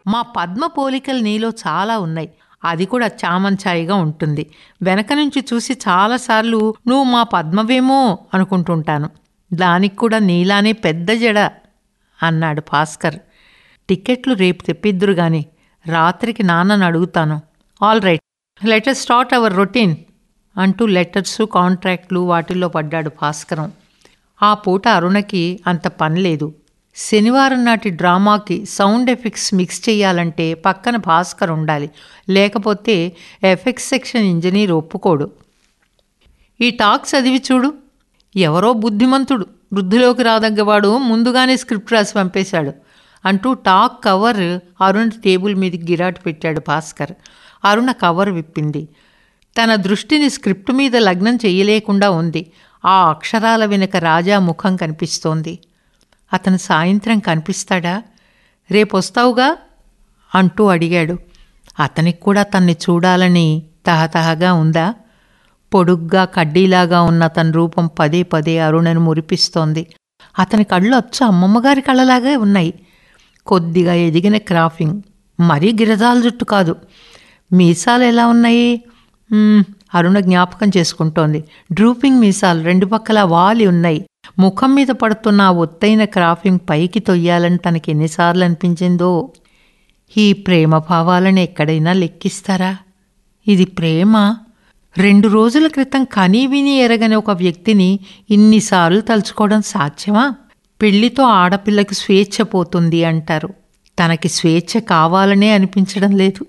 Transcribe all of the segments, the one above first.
మా పద్మ పోలికలు నీలో చాలా ఉన్నాయి అది కూడా చామంచాయిగా ఉంటుంది వెనక నుంచి చూసి చాలాసార్లు నువ్వు మా పద్మవేమో అనుకుంటుంటాను దానికి కూడా నీలానే పెద్ద జడ అన్నాడు భాస్కర్ టికెట్లు రేపు తెప్పిద్దురు గాని రాత్రికి నాన్నని అడుగుతాను all right letter start our routine అంటూ లెటర్స్ కాంట్రాక్ట్లు వాటిల్లో పడ్డాడు భాస్కరం ఆ పూట అరుణకి అంత పని లేదు శనివారం నాటి డ్రామాకి సౌండ్ ఎఫెక్ట్స్ మిక్స్ చేయాలంటే పక్కన భాస్కర్ ఉండాలి లేకపోతే ఎఫెక్ట్స్ సెక్షన్ ఇంజనీర్ ఒప్పుకోడు ఈ టాక్ చదివి చూడు ఎవరో బుద్ధిమంతుడు వృద్ధిలోకి రాదగ్గవాడు ముందుగానే స్క్రిప్ట్ రాసి పంపేశాడు అంటూ టాక్ కవర్ అరుణ టేబుల్ మీదకి గిరాటు పెట్టాడు భాస్కర్ అరుణ కవర్ విప్పింది తన దృష్టిని స్క్రిప్ట్ మీద లగ్నం చెయ్యలేకుండా ఉంది ఆ అక్షరాల వెనుక రాజా ముఖం కనిపిస్తోంది అతను సాయంత్రం కనిపిస్తాడా రేపొస్తావుగా అంటూ అడిగాడు అతనికి కూడా తన్ని చూడాలని తహతహగా ఉందా పొడుగ్గా కడ్డీలాగా ఉన్న తన రూపం పదే పదే అరుణను మురిపిస్తోంది అతని కళ్ళు అచ్చు అమ్మమ్మగారి కళ్ళలాగే ఉన్నాయి కొద్దిగా ఎదిగిన క్రాఫింగ్ మరీ గిరజాల జుట్టు కాదు మీసాలు ఎలా ఉన్నాయి మ్మ్, అరుణ జ్ఞాపకం చేసుకుంటోంది డ్రూపింగ్ మీసాలు రెండు పక్కల వాలి ఉన్నాయి ముఖం మీద పడుతున్న ఆ ఒత్తైన క్రాఫింగ్ పైకి తొయ్యాలని తనకి ఎన్నిసార్లు అనిపించిందో ఈ ప్రేమ భావాలను ఎక్కడైనా లెక్కిస్తారా ఇది ప్రేమ రెండు రోజుల క్రితం కనీ విని ఎరగని ఒక వ్యక్తిని ఇన్నిసార్లు తలుచుకోవడం సాధ్యమా పెళ్లితో ఆడపిల్లకి స్వేచ్ఛ పోతుంది అంటారు తనకి స్వేచ్ఛ కావాలనే అనిపించడం లేదు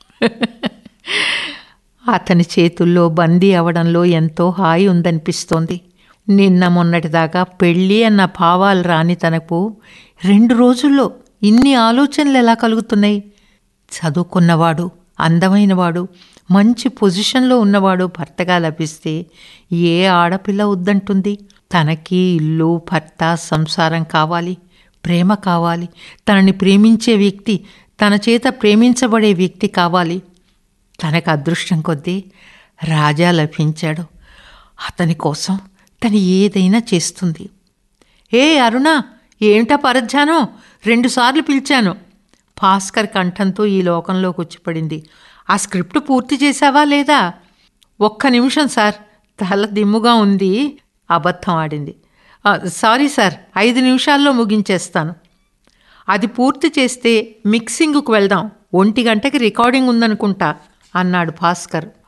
అతని చేతుల్లో బందీ అవడంలో ఎంతో హాయి ఉందనిపిస్తోంది నిన్న మొన్నటిదాకా పెళ్ళి అన్న భావాలు రాని తనకు రెండు రోజుల్లో ఇన్ని ఆలోచనలు ఎలా కలుగుతున్నాయి చదువుకున్నవాడు అందమైనవాడు మంచి పొజిషన్లో ఉన్నవాడు భర్తగా లభిస్తే ఏ ఆడపిల్ల వద్దంటుంది తనకి ఇల్లు భర్త సంసారం కావాలి ప్రేమ కావాలి తనని ప్రేమించే వ్యక్తి తన చేత ప్రేమించబడే వ్యక్తి కావాలి తనకు అదృష్టం కొద్దీ రాజా లభించాడు అతని కోసం తను ఏదైనా చేస్తుంది ఏ అరుణ ఏమిటా పరధ్యానం రెండుసార్లు పిలిచాను భాస్కర్ కంఠంతో ఈ లోకంలోకి వచ్చిపడింది ఆ స్క్రిప్ట్ పూర్తి చేశావా లేదా ఒక్క నిమిషం సార్ తల దిమ్ముగా ఉంది అబద్ధం ఆడింది "ఆ, సారీ సార్ ఐదు నిమిషాల్లో ముగించేస్తాను అది పూర్తి చేస్తే మిక్సింగ్కు వెళ్దాం ఒంటి గంటకి రికార్డింగ్ ఉందనుకుంటా అన్నాడు భాస్కర్